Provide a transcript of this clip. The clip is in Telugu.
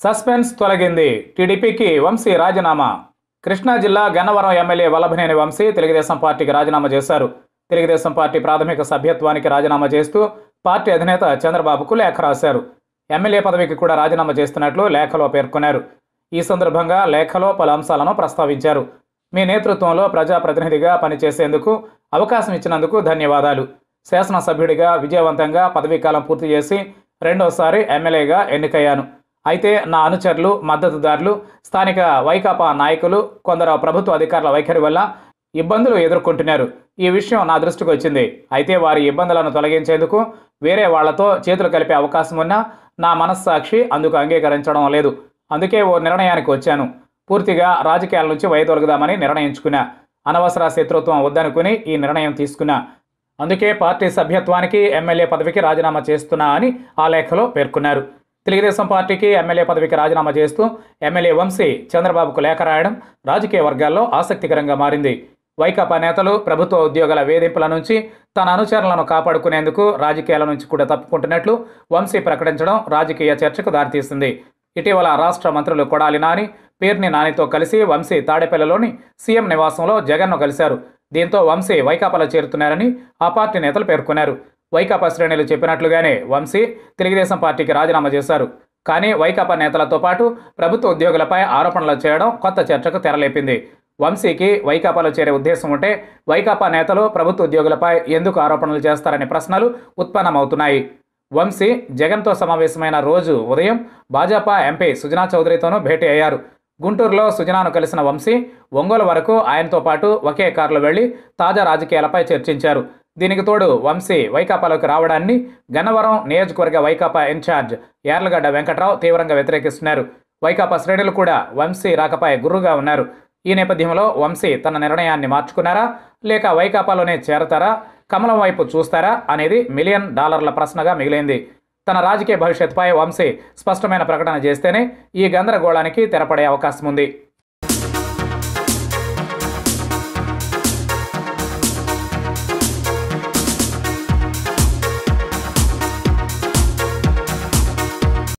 సస్పెన్స్ తొలగింది టీడీపీకి వంశీ రాజీనామా కృష్ణా జిల్లా గన్నవరం ఎమ్మెల్యే వల్లభనేని వంశీ తెలుగుదేశం పార్టీకి రాజీనామా చేశారు తెలుగుదేశం పార్టీ ప్రాథమిక సభ్యత్వానికి రాజీనామా చేస్తూ పార్టీ అధినేత చంద్రబాబుకు లేఖ రాశారు ఎమ్మెల్యే పదవికి కూడా రాజీనామా చేస్తున్నట్లు లేఖలో పేర్కొన్నారు ఈ సందర్భంగా లేఖలో పలు అంశాలను ప్రస్తావించారు మీ నేతృత్వంలో ప్రజాప్రతినిధిగా పనిచేసేందుకు అవకాశం ఇచ్చినందుకు ధన్యవాదాలు శాసనసభ్యుడిగా విజయవంతంగా పదవీకాలం పూర్తి చేసి రెండోసారి ఎమ్మెల్యేగా ఎన్నికయ్యాను అయితే నా అనుచరులు మద్దతుదారులు స్థానిక వైకాపా నాయకులు కొందరు ప్రభుత్వ అధికారుల వైఖరి వల్ల ఇబ్బందులు ఎదుర్కొంటున్నారు ఈ విషయం నా దృష్టికి వచ్చింది అయితే వారి ఇబ్బందులను తొలగించేందుకు వేరే వాళ్లతో చేతులు కలిపే అవకాశం ఉన్నా నా మనస్సాక్షి అందుకు అంగీకరించడం లేదు అందుకే ఓ నిర్ణయానికి వచ్చాను పూర్తిగా రాజకీయాల నుంచి వైదొలగదామని నిర్ణయించుకున్నా అనవసర శత్రుత్వం వద్దనుకుని ఈ నిర్ణయం తీసుకున్నా అందుకే పార్టీ సభ్యత్వానికి ఎమ్మెల్యే పదవికి రాజీనామా చేస్తున్నా అని ఆ లేఖలో పేర్కొన్నారు తెలుగుదేశం పార్టీకి ఎమ్మెల్యే పదవికి రాజీనామా చేస్తూ ఎమ్మెల్యే వంశీ చంద్రబాబుకు లేఖ రాయడం రాజకీయ వర్గాల్లో ఆసక్తికరంగా మారింది వైకాపా నేతలు ప్రభుత్వ ఉద్యోగుల వేధింపుల నుంచి తన అనుచరులను కాపాడుకునేందుకు రాజకీయాల నుంచి కూడా తప్పుకుంటున్నట్లు వంశీ ప్రకటించడం రాజకీయ చర్చకు దారితీసింది ఇటీవల రాష్ట్ర మంత్రులు కొడాలి నాని పేర్ని నానితో కలిసి వంశీ తాడేపల్లిలోని సీఎం నివాసంలో జగన్ను కలిశారు దీంతో వంశీ వైకాపాలో చేరుతున్నారని ఆ పార్టీ నేతలు పేర్కొన్నారు వైకాపా శ్రేణులు చెప్పినట్లుగానే వంశీ తెలుగుదేశం పార్టీకి రాజీనామా చేశారు కానీ వైకాపా నేతలతో పాటు ప్రభుత్వ ఉద్యోగులపై ఆరోపణలు చేయడం కొత్త చర్చకు తెరలేపింది వంశీకి వైకాపాలో చేరే ఉద్దేశం ఉంటే వైకాపా నేతలు ప్రభుత్వ ఉద్యోగులపై ఎందుకు ఆరోపణలు చేస్తారనే ప్రశ్నలు ఉత్పన్నమవుతున్నాయి వంశీ జగన్తో సమావేశమైన రోజు ఉదయం భాజపా ఎంపీ సుజనా చౌదరితోనూ భేటీ అయ్యారు గుంటూరులో సుజనాను కలిసిన వంశీ ఒంగోలు వరకు ఆయనతో పాటు ఒకే కారులో వెళ్లి తాజా రాజకీయాలపై చర్చించారు దీనికి తోడు వంశీ వైకాపాలోకి రావడాన్ని గన్నవరం నియోజకవర్గ వైకాపా ఇన్ఛార్జ్ యార్లగడ్డ వెంకట్రావు తీవ్రంగా వ్యతిరేకిస్తున్నారు వైకాపా శ్రేణులు కూడా వంశీ రాకపై గుర్రుగా ఉన్నారు ఈ నేపథ్యంలో వంశీ తన నిర్ణయాన్ని మార్చుకున్నారా లేక వైకాపాలోనే చేరతారా కమలం వైపు చూస్తారా అనేది మిలియన్ డాలర్ల ప్రశ్నగా మిగిలింది తన రాజకీయ భవిష్యత్తుపై వంశీ స్పష్టమైన ప్రకటన చేస్తేనే ఈ గందరగోళానికి తెరపడే అవకాశం ఉంది